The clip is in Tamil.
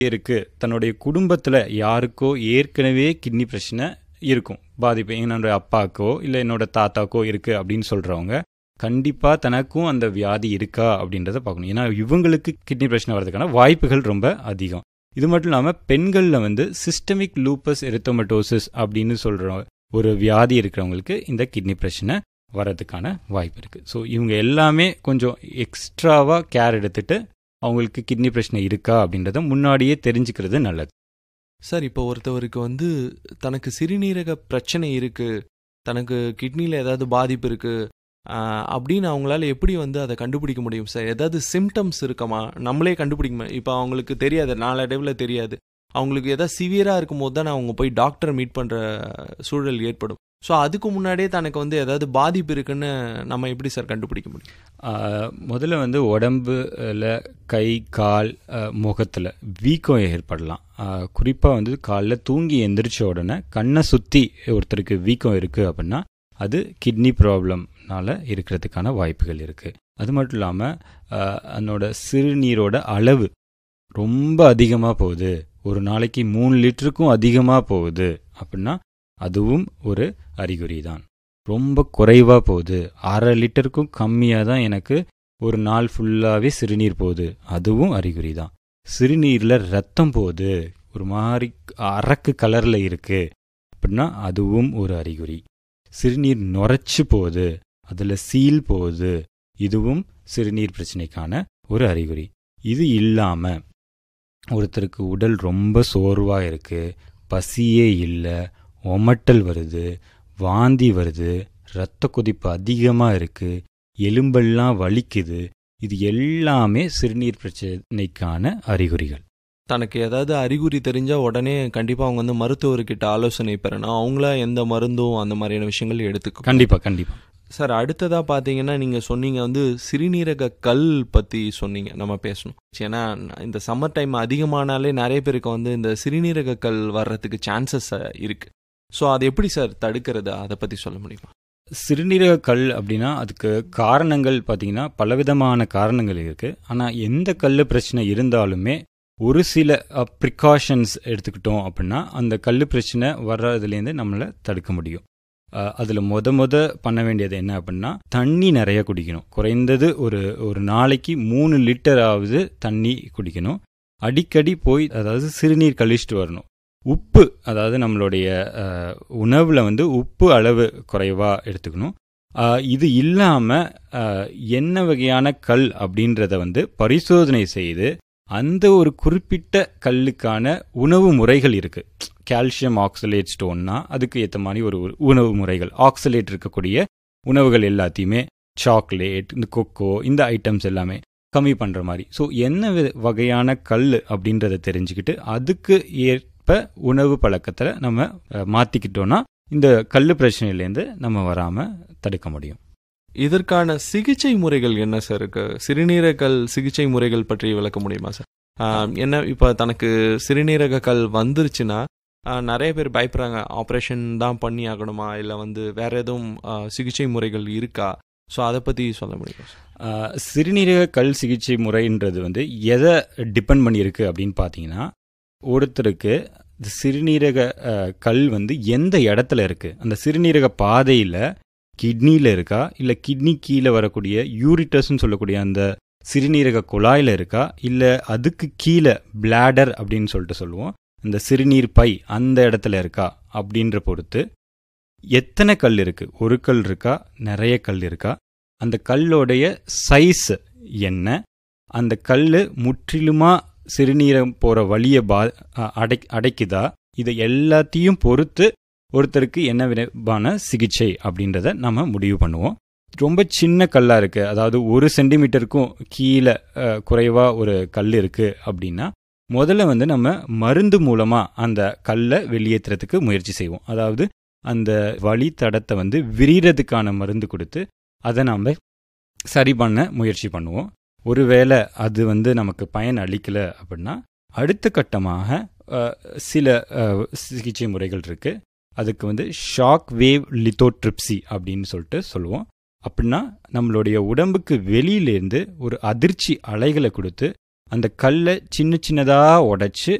இருக்கு தன்னுடைய குடும்பத்தில் யாருக்கோ ஏற்கனவே கிட்னி பிரச்சனை இருக்கும் பாதிப்பு என்னோட அப்பாக்கோ இல்லை என்னோட தாத்தாக்கோ இருக்கு அப்படின்னு சொல்றவங்க கண்டிப்பாக தனக்கும் அந்த வியாதி இருக்கா அப்படின்றத பார்க்கணும் ஏன்னா இவங்களுக்கு கிட்னி பிரச்சனை வர்றதுக்கான வாய்ப்புகள் ரொம்ப அதிகம் இது மட்டும் இல்லாமல் பெண்களில் வந்து சிஸ்டமிக் லூப்பஸ் எரித்தோமட்டோசிஸ் அப்படின்னு சொல்கிற ஒரு வியாதி இருக்கிறவங்களுக்கு இந்த கிட்னி பிரச்சனை வர்றதுக்கான வாய்ப்பு இருக்குது ஸோ இவங்க எல்லாமே கொஞ்சம் எக்ஸ்ட்ராவாக கேர் எடுத்துட்டு அவங்களுக்கு கிட்னி பிரச்சனை இருக்கா அப்படின்றத முன்னாடியே தெரிஞ்சுக்கிறது நல்லது சார் இப்போ ஒருத்தவருக்கு வந்து தனக்கு சிறுநீரக பிரச்சனை இருக்கு தனக்கு கிட்னியில் ஏதாவது பாதிப்பு இருக்கு ஆஹ், அப்படின்னு அவங்களால எப்படி வந்து அதை கண்டுபிடிக்க முடியும் சார் ஏதாவது சிம்டம்ஸ் இருக்குமா நம்மளே கண்டுபிடிக்க முடியும் இப்போ அவங்களுக்கு தெரியாது நாளடைவில் தெரியாது அவங்களுக்கு ஏதாவது சிவியராக இருக்கும்போது தான் அவங்க போய் டாக்டரை மீட் பண்ணுற சூழல் ஏற்படும் ஸோ அதுக்கு முன்னாடியே தனக்கு வந்து ஏதாவது பாதிப்பு இருக்குன்னு நம்ம எப்படி சார் கண்டுபிடிக்க முடியும் ஆஹ், முதல்ல வந்து உடம்புல கை கால் முகத்தில் வீக்கம் ஏற்படலாம் குறிப்பாக வந்து காலைல தூங்கி எந்திரிச்ச உடனே கண்ணை சுற்றி ஒருத்தருக்கு வீக்கம் இருக்குது அப்படின்னா அது கிட்னி ப்ராப்ளம்னால இருக்கிறதுக்கான வாய்ப்புகள் இருக்குது அது மட்டும் இல்லாமல் அதனோட சிறுநீரோட அளவு ரொம்ப அதிகமாக போகுது ஒரு நாளைக்கு மூணு லிட்டருக்கும் அதிகமாக போகுது அப்படின்னா அதுவும் ஒரு அறிகுறி தான் ரொம்ப குறைவாக போகுது அரை லிட்டருக்கும் கம்மியாக தான் எனக்கு ஒரு நாள் ஃபுல்லாகவே சிறுநீர் போகுது அதுவும் அறிகுறி தான் சிறுநீரில் ரத்தம் போகுது ஒரு மாதிரி அரக்கு கலரில் இருக்கு அப்படின்னா அதுவும் ஒரு அறிகுறி சிறுநீர் நுரைச்சு போகுது அதில் சீல் போகுது இதுவும் சிறுநீர் பிரச்சனைக்கான ஒரு அறிகுறி இது இல்லாமல் ஒருத்தருக்கு உடல் ரொம்ப சோர்வாக இருக்கு பசியே இல்லை ஒமட்டல் வருது வாந்தி வருது இரத்த கொதிப்பு அதிகமாக இருக்கு எலும்பெல்லாம் வலிக்குது இது எல்லாமே சிறுநீர் பிரச்சனைக்கான அறிகுறிகள் தனக்கு ஏதாவது அறிகுறி தெரிஞ்சா உடனே கண்டிப்பாக அவங்க வந்து மருத்துவர்கிட்ட ஆலோசனை பெறணும் அவங்கள எந்த மருந்தும் அந்த மாதிரியான விஷயங்கள் எடுத்துக்க கண்டிப்பாக கண்டிப்பாக சார் அடுத்ததாக பார்த்தீங்கன்னா நீங்கள் சொன்னீங்க வந்து சிறுநீரக கல் பற்றி சொன்னீங்க நம்ம பேசணும் ஏன்னா இந்த சம்மர் டைம் அதிகமானாலே நிறைய பேருக்கு வந்து இந்த சிறுநீரக கல் வர்றதுக்கு சான்சஸ் இருக்கு ஸோ அதை எப்படி சார் தடுக்கிறது அதை பற்றி சொல்ல முடியுமா சிறுநீரக கல் அப்படின்னா அதுக்கு காரணங்கள் பார்த்தீங்கன்னா பலவிதமான காரணங்கள் இருக்குது ஆனால் எந்த கல் பிரச்சனை இருந்தாலுமே ஒரு சில ப்ரிகாஷன்ஸ் எடுத்துக்கிட்டோம் அப்படின்னா அந்த கல் பிரச்சனை வர்றதுலேருந்து நம்மளை தடுக்க முடியும் அதில் மொத மொத பண்ண வேண்டியது என்ன அப்படின்னா தண்ணி நிறைய குடிக்கணும் குறைந்தது ஒரு ஒரு நாளைக்கு மூணு லிட்டராவது தண்ணி குடிக்கணும் அடிக்கடி போய் அதாவது சிறுநீர் கழிச்சிட்டு வரணும் உப்பு அதாவது நம்மளுடைய அஹ், உணவுல வந்து உப்பு அளவு குறைவாக எடுத்துக்கணும் அஹ், இது இல்லாமல் என்ன வகையான கல் அப்படின்றத வந்து பரிசோதனை செய்து அந்த ஒரு குறிப்பிட்ட கல்லுக்கான உணவு முறைகள் இருக்கு கால்சியம் ஆக்சலேட் ஸ்டோன்னா அதுக்கு ஏற்ற மாதிரி ஒரு ஒரு உணவு முறைகள் ஆக்சலேட் இருக்கக்கூடிய உணவுகள் எல்லாத்தையுமே சாக்லேட் இந்த கொக்கோ இந்த ஐட்டம்ஸ் எல்லாமே கம்மி பண்ணுற மாதிரி ஸோ என்ன வி- வகையான கல் அப்படின்றத தெரிஞ்சுக்கிட்டு அதுக்கு ஏற்ப உணவு பழக்கத்தில் நம்ம அஹ், மாத்திக்கிட்டோம்னா இந்த கல் பிரச்சனையிலேருந்து நம்ம வராமல் தடுக்க முடியும் இதற்கான சிகிச்சை முறைகள் என்ன சார் இருக்கு சிறுநீரக கல் சிகிச்சை முறைகள் பற்றி விளக்க முடியுமா சார் ஆஹ், என்ன இப்போ தனக்கு சிறுநீரக கல் வந்துருச்சுன்னா ஆஹ், நிறைய பேர் பயப்படுறாங்க ஆப்ரேஷன் தான் பண்ணி ஆகணுமா இல்லை வந்து வேற எதுவும் ஆஹ், சிகிச்சை முறைகள் இருக்கா ஸோ அதை பற்றி சொல்ல முடியுமா சார் ஆஹ், சிறுநீரக கல் சிகிச்சை முறைன்றது வந்து எதை டிபெண்ட் பண்ணியிருக்கு அப்படின்னு பார்த்தீங்கன்னா ஒருத்தருக்கு இந்த சிறுநீரக ஆஹ், கல் வந்து எந்த இடத்துல இருக்கு அந்த சிறுநீரக பாதையில் கிட்னியில் இருக்கா இல்லை கிட்னி கீழே வரக்கூடிய யூரிட்டஸ்ன்னு சொல்லக்கூடிய அந்த சிறுநீரக குழாயில் இருக்கா இல்லை அதுக்கு கீழே பிளாடர் அப்படின்னு சொல்லிட்டு சொல்லுவோம் இந்த சிறுநீர் பை அந்த இடத்துல இருக்கா அப்படின்ற பொறுத்து எத்தனை கல் இருக்கு ஒரு கல் இருக்கா நிறைய கல் இருக்கா அந்த கல்லோடைய சைஸ் என்ன அந்த கல் முற்றிலுமா சிறுநீரம் போகிற வழியை பா அ- அடை அடைக்குதா இதை எல்லாத்தையும் பொறுத்து ஒருத்தருக்கு என்ன விதமான சிகிச்சை அப்படின்றத நம்ம முடிவு பண்ணுவோம் ரொம்ப சின்ன கல்லாக இருக்குது அதாவது ஒரு சென்டிமீட்டருக்கும் கீழே குறைவாக ஒரு கல் இருக்குது அப்படின்னா முதல்ல வந்து நம்ம மருந்து மூலமாக அந்த கல்லை வெளியேற்றுறதுக்கு முயற்சி செய்வோம் அதாவது அந்த வழித்தடத்தை வந்து விரிகிறதுக்கான மருந்து கொடுத்து அதை நாம் சரி பண்ண முயற்சி பண்ணுவோம் ஒருவேளை அது வந்து நமக்கு பயன் அளிக்கலை அப்படின்னா அடுத்த கட்டமாக அஹ், சில அஹ், சிகிச்சை முறைகள் இருக்கு அதுக்கு வந்து ஷாக் வேவ் லித்தோட்ரிப்சி அப்படின்னு சொல்லிட்டு சொல்லுவோம் அப்படின்னா நம்மளுடைய உடம்புக்கு வெளியிலேருந்து ஒரு அதிர்ச்சி அலைகளை கொடுத்து அந்த கல்லை சின்ன சின்னதாக உடைச்சு